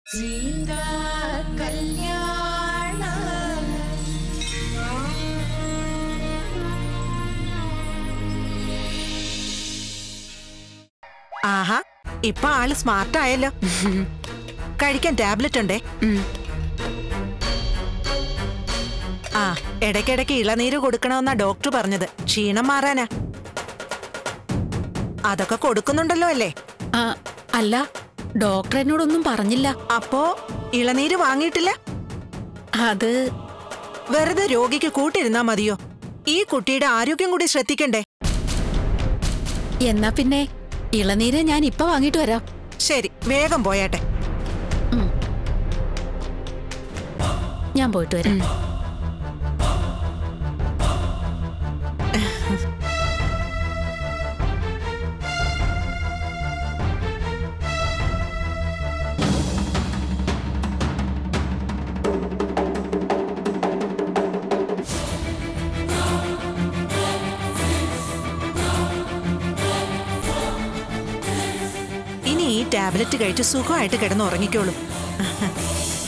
സീതാ കല്യാണ ആഹാ ഇപ്പൊ ആള് സ്മാർട്ട് ആയല്ലോ കഴിക്കാൻ ടാബ്ലറ്റ് ഉണ്ടേ ആ ഇടയ്ക്കിടയ്ക്ക് ഇളനീര് കൊടുക്കണമെന്നാ ഡോക്ടർ പറഞ്ഞത് ക്ഷീണം മാറാനാ അതൊക്കെ കൊടുക്കുന്നുണ്ടല്ലോ അല്ലേ ആ, അല്ല ഡോക്ടർ എന്നോടൊന്നും പറഞ്ഞില്ല അപ്പോ ഇളനീര് വാങ്ങിയിട്ടില്ല അത് വെറുതെ രോഗിക്ക് കൂട്ടിരുന്നാ മതിയോ ഈ കുട്ടിയുടെ ആരോഗ്യം കൂടി ശ്രദ്ധിക്കണ്ടേ എന്നാ പിന്നെ ഇളനീര് ഞാൻ ഇപ്പൊ വാങ്ങിട്ട് വരാം ശരി വേഗം പോയാട്ടെ ഞാൻ പോയിട്ട് വരാം ഇനി ഈ ടാബ്ലറ്റ് കഴിച്ച് സുഖമായിട്ട് കിടന്ന് ഉറങ്ങിക്കോളും